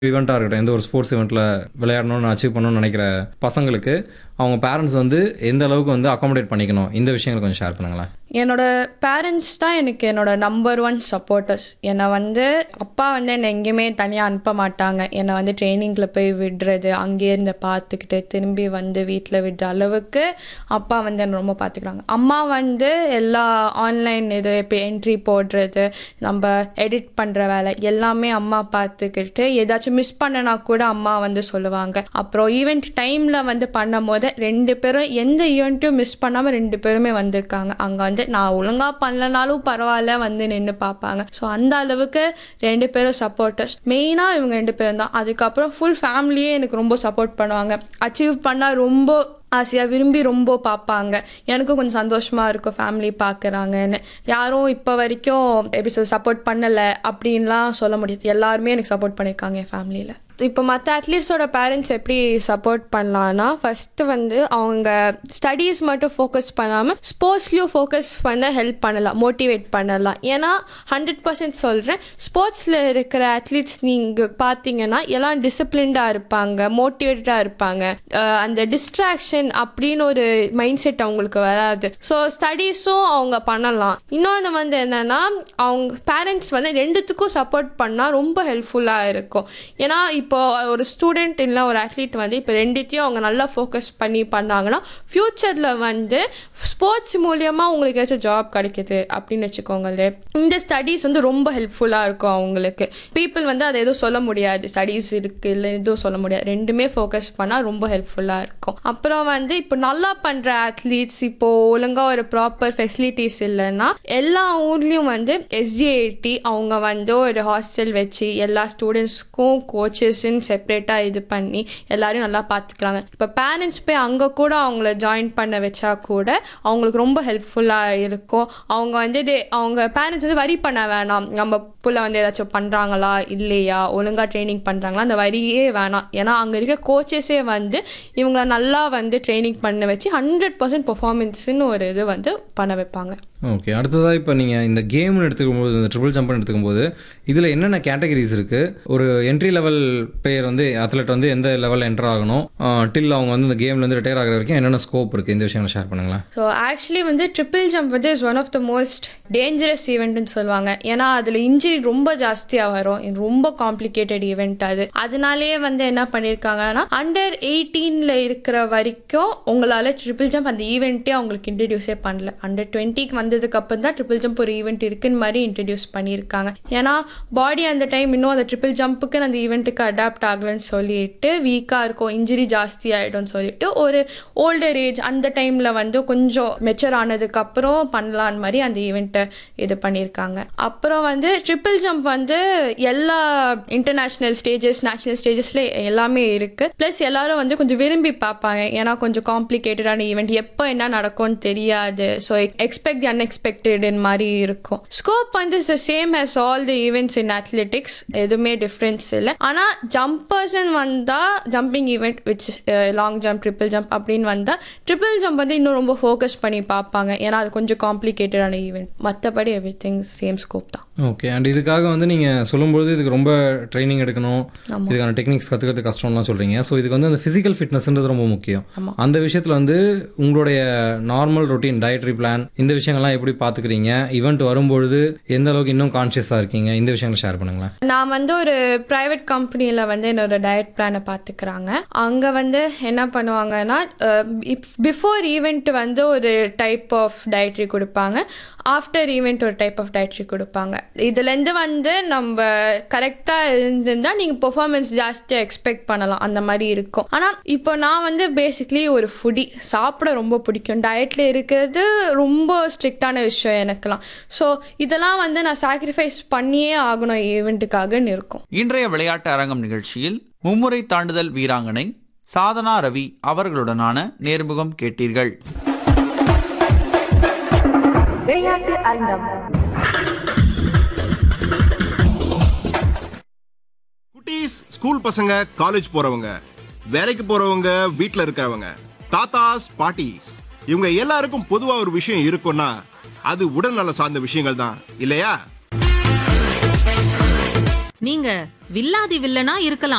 ஈவெண்ட்டாக இருக்கட்டும் எந்த ஒரு ஸ்போர்ட்ஸ் ஈவெண்ட்டில் விளையாடணும்னு அச்சீவ் பண்ணணும்னு நினைக்கிற பசங்களுக்கு அவங்க பேரண்ட்ஸ் வந்து எந்த அளவுக்கு வந்து அகாமடேட் பண்ணிக்கணும் இந்த விஷயங்களை கொஞ்சம் ஷேர் பண்ணுங்களேன் என்னோட பேரண்ட்ஸ் தான் எனக்கு என்னோட நம்பர் ஒன் சப்போர்ட்டர்ஸ் என்னை வந்து அப்பா வந்து என்னை எங்கேயுமே தனியாக அனுப்ப மாட்டாங்க என்னை வந்து ட்ரைனிங்கில் போய் விடுறது அங்கேயே இருந்து பார்த்துக்கிட்டு திரும்பி வந்து வீட்டில் விடுற அளவுக்கு அப்பா வந்து என்னை ரொம்ப பார்த்துக்கிறாங்க அம்மா வந்து எல்லா ஆன்லைன் இது இப்போ என்ட்ரி போடுறது நம்ம எடிட் பண்ணுற வேலை எல்லாமே அம்மா பார்த்துக்கிட்டு ஏதாச்சும் மிஸ் பண்ணனா கூட அம்மா வந்து சொல்லுவாங்க அப்புறம் ஈவெண்ட் டைமில் வந்து பண்ணும் போது ரெண்டு பேரும் எந்த ஈவெண்ட்டும் மிஸ் பண்ணாமல் ரெண்டு பேருமே வந்திருக்காங்க அங்கே வந்து நான் ஒழுங்காக பண்ணலனாலும் பரவாயில்ல வந்து நின்று பார்ப்பாங்க ஸோ அந்த அளவுக்கு ரெண்டு பேரும் சப்போர்ட்டர்ஸ் மெயினாக இவங்க ரெண்டு பேரும் தான் அதுக்கப்புறம் ஃபுல் ஃபேமிலியே எனக்கு ரொம்ப சப்போர்ட் பண்ணுவாங்க அச்சீவ் பண்ணால் ரொம்ப ஆசையாக விரும்பி ரொம்ப பார்ப்பாங்க எனக்கும் கொஞ்சம் சந்தோஷமாக இருக்கும் ஃபேமிலி பார்க்குறாங்கன்னு யாரும் இப்போ வரைக்கும் எப்படி சொல்ல சப்போர்ட் பண்ணலை அப்படின்லாம் சொல்ல முடியாது எல்லாருமே எனக்கு சப்போர்ட் பண்ணியிருக்காங்க என் ஃபேமிலியில் இப்போ மற்ற அத்லீட்ஸோட பேரண்ட்ஸ் எப்படி சப்போர்ட் பண்ணலான்னா ஃபஸ்ட்டு வந்து அவங்க ஸ்டடீஸ் மட்டும் ஃபோக்கஸ் பண்ணாமல் ஸ்போர்ட்ஸ்லேயும் ஃபோக்கஸ் பண்ண ஹெல்ப் பண்ணலாம் மோட்டிவேட் பண்ணலாம் ஏன்னா ஹண்ட்ரட் பர்சன்ட் சொல்கிறேன் ஸ்போர்ட்ஸில் இருக்கிற அத்லீட்ஸ் நீங்கள் பார்த்தீங்கன்னா எல்லாம் டிசிப்ளின்டாக இருப்பாங்க மோட்டிவேட்டடாக இருப்பாங்க அஹ் அந்த டிஸ்ட்ராக்ஷன் அப்படின்னு ஒரு மைண்ட் செட் அவங்களுக்கு வராது ஸோ ஸ்டடீஸும் அவங்க பண்ணலாம் இன்னொன்று வந்து என்னென்னா அவங்க பேரண்ட்ஸ் வந்து ரெண்டுத்துக்கும் சப்போர்ட் பண்ணால் ரொம்ப ஹெல்ப்ஃபுல்லாக இருக்கும் ஏன்னா இப்போ ஒரு ஸ்டூடெண்ட் இல்லை ஒரு அத்லீட் வந்து இப்போ ரெண்டுத்தையும் அவங்க நல்லா ஃபோக்கஸ் பண்ணி பண்ணாங்கன்னா ஃப்யூச்சரில் வந்து ஸ்போர்ட்ஸ் மூலியமாக உங்களுக்கு ஏதாச்சும் ஜாப் கிடைக்குது அப்படின்னு வச்சுக்கோங்களேன் இந்த ஸ்டடீஸ் வந்து ரொம்ப ஹெல்ப்ஃபுல்லாக இருக்கும் அவங்களுக்கு பீப்புள் வந்து அதை எதுவும் சொல்ல முடியாது ஸ்டடீஸ் இருக்குது இல்லை எதுவும் சொல்ல முடியாது ரெண்டுமே ஃபோக்கஸ் பண்ணால் ரொம்ப ஹெல்ப்ஃபுல்லாக இருக்கும் அப்புறம் வந்து இப்போ நல்லா பண்ணுற அத்லீட்ஸ் இப்போ ஒழுங்காக ஒரு ப்ராப்பர் ஃபெசிலிட்டிஸ் இல்லைன்னா எல்லா ஊர்லேயும் வந்து எஸ்ஜிஐடி அவங்க வந்து ஒரு ஹாஸ்டல் வச்சு எல்லா ஸ்டூடெண்ட்ஸ்க்கும் கோச்சஸ்ன்னு செப்பரேட்டாக இது பண்ணி எல்லாரையும் நல்லா பார்த்துக்கிறாங்க இப்போ பேரண்ட்ஸ் போய் அங்கே கூட அவங்கள ஜாயின் பண்ண வச்சா கூட அவங்களுக்கு ரொம்ப ஹெல்ப்ஃபுல்லாக இருக்கும் அவங்க வந்து இது அவங்க பேரண்ட்ஸ் வந்து வரி பண்ண வேணாம் நம்ம புள்ள வந்து ஏதாச்சும் பண்ணுறாங்களா இல்லையா ஒழுங்காக ட்ரைனிங் பண்ணுறாங்களா அந்த வரியே வேணாம் ஏன்னா அங்கே இருக்க கோச்சஸே வந்து இவங்கள நல்லா வந்து ட்ரைனிங் பண்ண வச்சு ஹண்ட்ரட் பர்சன்ட் பெர்ஃபார்மன்ஸ்னு ஒரு இது வந்து பண்ண வைப்பாங்க ஓகே அடுத்ததாக இப்போ நீங்கள் இந்த கேம்னு எடுத்துக்கும் போது இந்த ட்ரிபிள் ஜம்ப்னு எடுத்துக்கும் போது இதில் என்னென்ன கேட்டகரிஸ் இருக்குது ஒரு என்ட்ரி லெவல் பிளேயர் வந்து அத்லெட் வந்து எந்த லெவலில் என்டர் ஆகணும் டில் அவங்க வந்து இந்த கேம்ல இருந்து ரிட்டையர் ஆகிற வரைக்கும் என்னென்ன ஸ்கோப் இருக்குது இந்த விஷயங்களை ஷேர் பண்ணுங்களேன் ஸோ ஆக்சுவலி வந்து ட்ரிபிள் ஜம்ப் வந்து is one of the most dangerous ஈவெண்ட்னு சொல்லுவாங்க ஏன்னா அதில் இன்ஜுரி ரொம்ப ஜாஸ்தியாக வரும் இது ரொம்ப காம்ப்ளிகேட்டட் ஈவெண்ட் அது அதனாலேயே வந்து என்ன பண்ணியிருக்காங்கன்னா அண்டர் எயிட்டீனில் இருக்கிற வரைக்கும் உங்களால் ட்ரிபிள் ஜம்ப் அந்த ஈவெண்ட்டே அவங்களுக்கு இன்ட்ரடியூஸே பண்ணல அண்டர் டுவெண்ட்டிக்கு வந்ததுக்கு அப்புறம் தான் ட்ரிபிள் ஜம்ப் ஒரு ஈவெண்ட் இருக்குன்னு மாதிரி இன்ட்ரடியூஸ் பண்ணியிருக்காங்க ஏன்னா பாடி அந்த டைம் இன்னும் அந்த ட்ரிபிள் ஜம்ப்புக்கு அந்த ஈவெண்ட்டுக்கு அடாப்ட் ஆகலன்னு சொல்லிட்டு வீக்காக இருக்கும் இன்ஜுரி ஜாஸ்தி ஆகிடும்னு சொல்லிட்டு ஒரு ஓல்டர் ஏஜ் அந்த டைமில் வந்து கொஞ்சம் மெச்சூர் ஆனதுக்கப்புறம் பண்ணலான்னு மாதிரி அந்த ஈவெண்ட்டை இது பண்ணியிருக்காங்க அப்புறம் வந்து ட்ரிபிள் ஜம்ப் வந்து எல்லா இன்டர்நேஷ்னல் ஸ்டேஜஸ் நேஷ்னல் ஸ்டேஜஸில் எல்லாமே இருக்குது ப்ளஸ் எல்லாரும் வந்து கொஞ்சம் விரும்பி பார்ப்பாங்க ஏன்னா கொஞ்சம் காம்ப்ளிகேட்டடான ஈவெண்ட் எப்போ என்ன நடக்கும்னு தெரியாது ஸோ எக்ஸ்பெக்ட் தி அன்எக்ஸ்பெக்டட் மாதிரி இருக்கும் ஸ்கோப் வந்து is same as all the events in athletics எதுவுமே டிஃப்ரென்ஸ் இல்லை ஆனால் ஜம்பர்ஸ்ன்னு வந்தால் jumping event which long jump triple jump அப்படின்னு வந்தால் ட்ரிபிள் ஜம்ப் வந்து இன்னும் ரொம்ப ஃபோக்கஸ் பண்ணி பார்ப்பாங்க ஏன்னா அது கொஞ்சம் காம்ப்ளிகேட்டடான ஈவெண்ட் மற்றபடி எவ்ரி திங் சேம் ஸ்கோப் தான் ஓகே அண்ட் இதுக்காக வந்து நீங்கள் சொல்லும்போது இதுக்கு ரொம்ப ட்ரைனிங் எடுக்கணும் இதுக்கான டெக்னிக்ஸ் கற்றுக்கிறது கஷ்டம்லாம் சொல்கிறீங்க ஸோ இதுக்கு வந்து அந்த ஃபிசிக்கல் ஃபிட்னஸ்ன்றது ரொம்ப முக்கியம் அந்த விஷயத்தில் வந்து உங்களுடைய நார்மல் ரொட்டீன் டயட்ரி பிளான் இந்த விஷயங்கள்லாம் எப்படி பார்த்துக்கிறீங்க ஈவெண்ட் வரும்பொழுது எந்த அளவுக்கு இன்னும் கான்ஷியஸாக இருக்கீங்க இந்த விஷயங்களை ஷேர் பண்ணுங்களேன் நான் வந்து ஒரு ப்ரைவேட் கம்பெனியில் வந்து என்னோட டயட் பிளானை பார்த்துக்கிறாங்க அங்கே வந்து என்ன பண்ணுவாங்கன்னா பிஃபோர் ஈவெண்ட் வந்து ஒரு டைப் ஆஃப் டயட்ரி கொடுப்பாங்க ஆஃப்டர் ஈவெண்ட் ஒரு டைப் ஆஃப் டயட்ரி கொடுப்பாங்க இதுலேருந்து வந்து நம்ம கரெக்டாக இருந்திருந்தால் நீங்கள் பெர்ஃபார்மன்ஸ் ஜாஸ்தியாக எக்ஸ்பெக்ட் பண்ணலாம் அந்த மாதிரி இருக்கும் ஆனால் இப்போ நான் வந்து பேசிக்லி ஒரு ஃபுடி சாப்பிட ரொம்ப பிடிக்கும் டயட்டில் இருக்கிறது ரொம்ப ஸ்ட்ரிக்டான விஷயம் எனக்குலாம் ஸோ இதெல்லாம் வந்து நான் சாக்ரிஃபைஸ் பண்ணியே ஆகணும் ஈவெண்ட்டுக்காகன்னு இருக்கும் இன்றைய விளையாட்டு அரங்கம் நிகழ்ச்சியில் மும்முறை தாண்டுதல் வீராங்கனை சாதனா ரவி அவர்களுடனான நேர்முகம் கேட்டீர்கள் விளையாட்டு அரங்கம் குட்டீஸ் ஸ்கூல் பசங்க காலேஜ் போறவங்க வேலைக்கு போறவங்க வீட்ல இருக்கிறவங்க தாத்தாஸ் பாட்டிஸ் இவங்க எல்லாருக்கும் பொதுவா ஒரு விஷயம் இருக்கும்னா அது உடல்நல சார்ந்த விஷயங்கள் தான் இல்லையா நீங்க வில்லாதி வில்லனா இருக்கலாம்